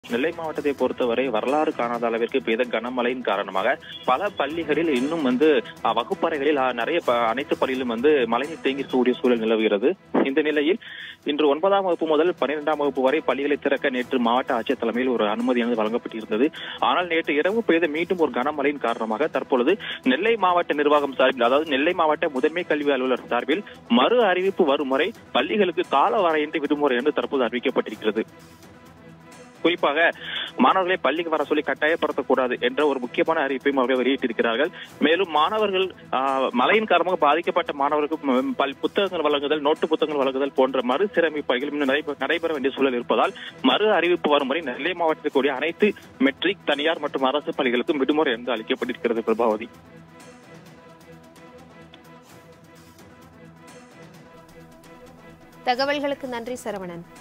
நெல்லை மாவட்டத்தை பொறுத்தவரை வரலாறு காணாத அளவிற்கு பெய்த கனமழையின் காரணமாக பல பள்ளிகளில் இன்னும் வந்து அஹ், வகுப்பறைகளில் அஹ், நிறைய ப- அனைத்து பள்ளியிலும் வந்து மழைநீர் தேங்கி இருக்கக்கூடிய சூழல் நிலவுகிறது இந்த நிலையில் இன்று ஒன்பதாம் வகுப்பு முதல் பன்னிரெண்டாம் வகுப்பு வரை பள்ளிகளை திறக்க நேற்று மாவட்ட ஆட்சியர் தலைமையில் ஒரு அனுமதியானது வழங்கப்பட்டிருந்தது ஆனால் நேற்று இரவு பெய்த மீண்டும் ஒரு கனமழையின் காரணமாக தற்பொழுது நெல்லை மாவட்ட நிர்வாகம் சார்பில் அதாவது நெல்லை மாவட்ட முதன்மை கல்வி அலுவலர் சார்பில் மறு அறிவிப்பு வரும் வரை பள்ளிகளுக்கு கால வரையின்றி விடுமுறை என்று தற்போது அறிவிக்கப்பட்டிருக்கிறது குறிப்பாக மாணவர்களை பள்ளிக்கு வர சொல்லி கட்டாயப்படுத்தக்கூடாது என்ற ஒரு முக்கியமான அறிவிப்பையும் அவர்கள் வெளியிட்டிருக்கிறார்கள் மேலும் மாணவர்கள் ஆஹ், மழையின் காரணமாக பாதிக்கப்பட்ட மாணவர்களுக்கு ம், பல் புத்தகங்கள் வழங்குதல் நோட்டு புத்தகங்கள் வழங்குதல் போன்ற மறுசீரமைப்பு பணிகள் இன்னும் நடைபெ- நடைபெற வேண்டிய சூழல் இருப்பதால் மறு அறிவிப்பு வரும் வரை நெல்லை மாவட்டத்தில் கூடிய அனைத்து மெட்ரிக் தனியார் மற்றும் அரசு பள்ளிகளுக்கும் விடுமுறை என்று அளிக்கப்பட்டிருக்கிறது பிரபாவதி தகவல்களுக்கு நன்றி சரவணன்